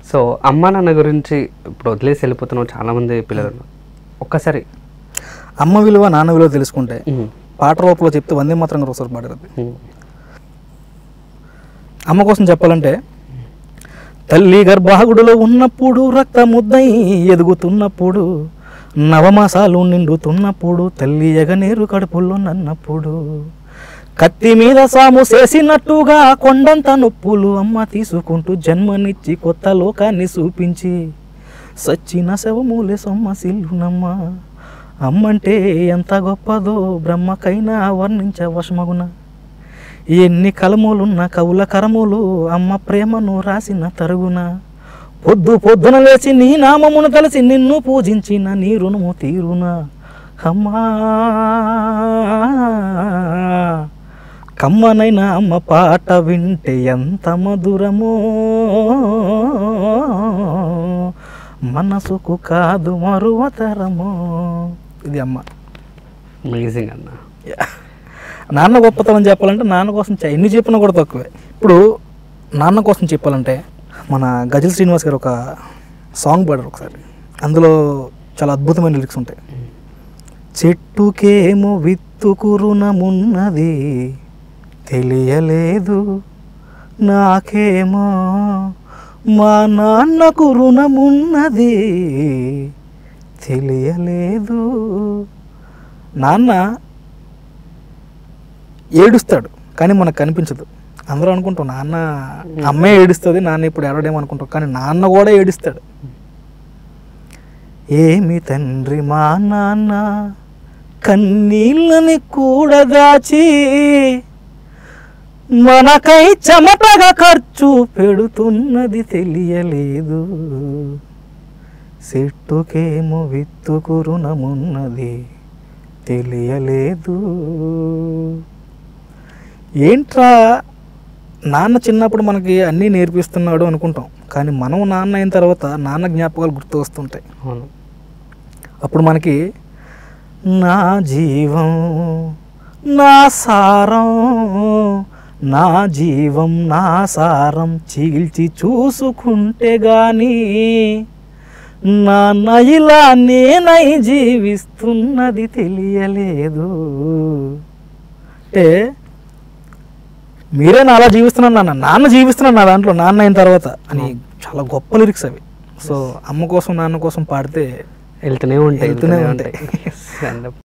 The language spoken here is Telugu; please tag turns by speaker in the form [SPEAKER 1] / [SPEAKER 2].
[SPEAKER 1] సో అమ్మ నాన్న గురించి ఇప్పుడు వదిలేసి వెళ్ళిపోతున్నావు చాలా మంది పిల్లలు ఉన్నారు. ఒక్కసారి
[SPEAKER 2] అమ్మ విలువ నాన్న విలువ తెలుసుకుంటే
[SPEAKER 1] ఉమ్,
[SPEAKER 2] పాట రూపంలో చెప్తే వందే మాత్రం ఒకసారి పాడేది
[SPEAKER 1] ఉమ్,
[SPEAKER 2] అమ్మ కోసం చెప్పాలంటే తల్లి గర్భాగుడిలో ఉన్నప్పుడు రక్త ముద్దై ఎదుగుతున్నప్పుడు నవమాసాలు నిండుతున్నప్పుడు తల్లి ఎగనేరు కడుపులో నన్నప్పుడు కత్తి మీద సాము చేసినట్టుగా కొండంత నొప్పులు అమ్మ తీసుకుంటూ జన్మనిచ్చి కొత్త లోకాన్ని చూపించి సచ్చిన శవమూలే సొమ్మ సిల్లునమ్మ అమ్మంటే ఎంత గొప్పదో బ్రహ్మకైనా వర్ణించ వశమగున ఎన్ని కలములున్న కవుల కరములు అమ్మ ప్రేమను రాసిన తరుగున పొద్దు పొద్దున లేచి నీ నామమును తలసి నిన్ను పూజించిన నీ రుణము తీరునా అమ్మా కమ్మనైన అమ్మ పాట వింటే ఎంత మధురమో మనసుకు కాదు మరువతరమో ఇది అమ్మ
[SPEAKER 1] అమేజింగ్ అన్న
[SPEAKER 2] నాన్న గొప్పతనం చెప్పాలంటే నాన్న కోసం చ- ఎన్ని చెప్పినా కూడా తక్కువే ఇప్పుడు నాన్న కోసం చెప్పాలంటే మన గజల్ శ్రీనివాస్ గారు ఒక సాంగ్ పాడారు ఒకసారి అందులో చాలా అద్భుతమైన లిరిక్స్ ఉంటాయి చెట్టుకేమో విత్తుకు రుణమున్నది తెలియలేదు నాకేమో మా నాన్నకు రుణమున్నది తెలియలేదు నాన్న ఏడుస్తాడు కానీ మనకు కనిపించదు అందరూ అనుకుంటాం నాన్న అమ్మే ఏడుస్తుంది నాన్న ఇప్పుడు ఏడవడేమో అనుకుంటాం కానీ నాన్న కూడా ఏడుస్తాడు ఏమి తండ్రి మా నాన్న కన్నీళ్ళని కూడా దాచి మనకై చెమటగా ఖర్చు పెడుతున్నది తెలియలేదు చెట్టుకేమో విత్తుకు రుణమున్నది తెలియలేదు ఏంట్రా నాన్న చిన్నప్పుడు మనకి అన్నీ నేర్పిస్తున్నాడు అనుకుంటాం కానీ మనం నాన్న అయిన తర్వాత నాన్న జ్ఞాపకాలు గుర్తు వస్తుంటాయి
[SPEAKER 1] అవును
[SPEAKER 2] అప్పుడు మనకి నా జీవం నా సారం నా జీవం నా సారం చీల్చి చూసుకుంటే గాని నాన్న ఇలా నేనై జీవిస్తున్నది తెలియలేదు అంటే మీరే నా అలా జీవిస్తున్నాను నాన్న నాన్న జీవిస్తున్నాను నా దాంట్లో నాన్న అయిన తర్వాత అని చాలా గొప్ప లిరిక్స్ అవి సో అమ్మ కోసం నాన్న కోసం పాడితే
[SPEAKER 1] వెళ్తూనే ఉంటాయి
[SPEAKER 2] వెళ్తూనే
[SPEAKER 1] వెళ్తూనే
[SPEAKER 2] ఉంటాయి.
[SPEAKER 1] ఉంటాయి Yes, and